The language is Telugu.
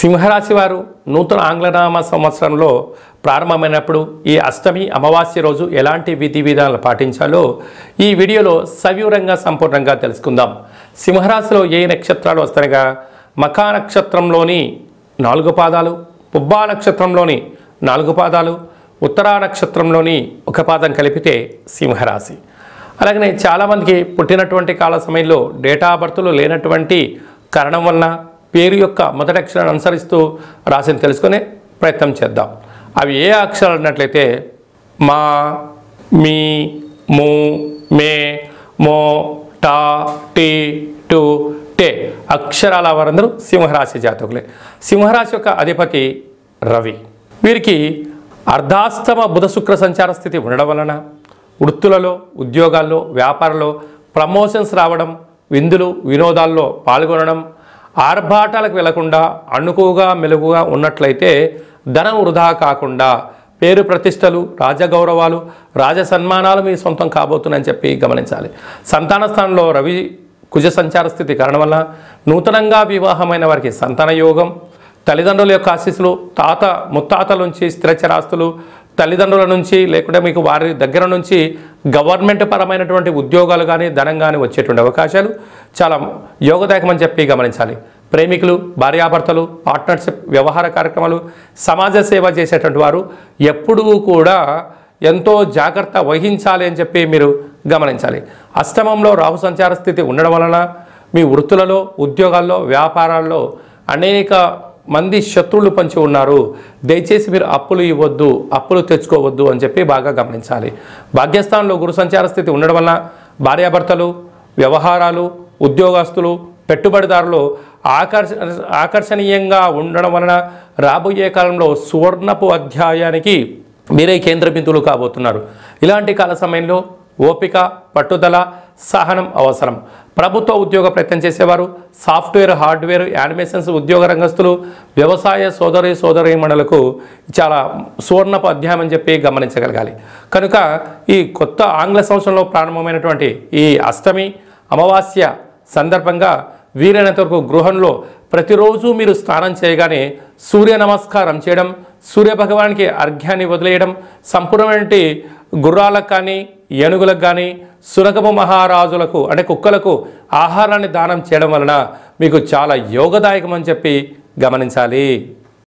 సింహరాశి వారు నూతన ఆంగ్లనామ సంవత్సరంలో ప్రారంభమైనప్పుడు ఈ అష్టమి అమావాస్య రోజు ఎలాంటి విధి విధానాలు పాటించాలో ఈ వీడియోలో సవివరంగా సంపూర్ణంగా తెలుసుకుందాం సింహరాశిలో ఏ నక్షత్రాలు వస్తాయగా మఖా నక్షత్రంలోని నాలుగు పాదాలు పుబ్బా నక్షత్రంలోని నాలుగు పాదాలు ఉత్తరా నక్షత్రంలోని ఒక పాదం కలిపితే సింహరాశి అలాగనే చాలామందికి పుట్టినటువంటి కాల సమయంలో డేటా బర్త్లు లేనటువంటి కారణం వలన పేరు యొక్క మొదటి అక్షరాన్ని అనుసరిస్తూ రాశిని తెలుసుకునే ప్రయత్నం చేద్దాం అవి ఏ అక్షరాలు అన్నట్లయితే మా మీ ము మే మో టా టీ టు టే అక్షరాల వారందరూ సింహరాశి జాతకులే సింహరాశి యొక్క అధిపతి రవి వీరికి అర్ధాస్తమ బుధ శుక్ర సంచార స్థితి ఉండడం వలన వృత్తులలో ఉద్యోగాల్లో వ్యాపారంలో ప్రమోషన్స్ రావడం విందులు వినోదాల్లో పాల్గొనడం ఆర్భాటాలకు వెళ్లకుండా అణుకుగా మెలుగుగా ఉన్నట్లయితే ధనం వృధా కాకుండా పేరు ప్రతిష్టలు రాజగౌరవాలు రాజ సన్మానాలు మీ సొంతం కాబోతున్నాయని చెప్పి గమనించాలి సంతాన స్థానంలో రవి కుజ సంచార స్థితి కారణం వల్ల నూతనంగా వివాహమైన వారికి సంతాన యోగం తల్లిదండ్రుల యొక్క ఆశీస్సులు తాత ముత్తాతల నుంచి స్థిరచరాస్తులు తల్లిదండ్రుల నుంచి లేకుంటే మీకు వారి దగ్గర నుంచి గవర్నమెంట్ పరమైనటువంటి ఉద్యోగాలు కానీ ధనం కానీ వచ్చేటువంటి అవకాశాలు చాలా యోగదాయకమని చెప్పి గమనించాలి ప్రేమికులు భార్యాభర్తలు పార్ట్నర్షిప్ వ్యవహార కార్యక్రమాలు సమాజ సేవ చేసేటువంటి వారు ఎప్పుడూ కూడా ఎంతో జాగ్రత్త వహించాలి అని చెప్పి మీరు గమనించాలి అష్టమంలో రాహు సంచార స్థితి ఉండడం వలన మీ వృత్తులలో ఉద్యోగాల్లో వ్యాపారాల్లో అనేక మంది శత్రువులు పంచి ఉన్నారు దయచేసి మీరు అప్పులు ఇవ్వద్దు అప్పులు తెచ్చుకోవద్దు అని చెప్పి బాగా గమనించాలి భాగ్యస్థానంలో గురు సంచార స్థితి ఉండడం వలన భార్యాభర్తలు వ్యవహారాలు ఉద్యోగస్తులు పెట్టుబడిదారులు ఆకర్ష ఆకర్షణీయంగా ఉండడం వలన రాబోయే కాలంలో సువర్ణపు అధ్యాయానికి మీరే కేంద్ర బిందువులు కాబోతున్నారు ఇలాంటి కాల సమయంలో ఓపిక పట్టుదల సహనం అవసరం ప్రభుత్వ ఉద్యోగ ప్రయత్నం చేసేవారు సాఫ్ట్వేర్ హార్డ్వేర్ యానిమేషన్స్ ఉద్యోగ రంగస్తులు వ్యవసాయ సోదరి సోదరీమణులకు చాలా సువర్ణపు అధ్యాయం అని చెప్పి గమనించగలగాలి కనుక ఈ కొత్త ఆంగ్ల సంవత్సరంలో ప్రారంభమైనటువంటి ఈ అష్టమి అమావాస్య సందర్భంగా వీలైనంత వరకు గృహంలో ప్రతిరోజు మీరు స్నానం చేయగానే సూర్య నమస్కారం చేయడం సూర్య భగవానికి అర్ఘ్యాన్ని వదిలేయడం సంపూర్ణమైన గుర్రాలకు కానీ ఏనుగులకు కానీ సునకము మహారాజులకు అంటే కుక్కలకు ఆహారాన్ని దానం చేయడం వలన మీకు చాలా యోగదాయకం అని చెప్పి గమనించాలి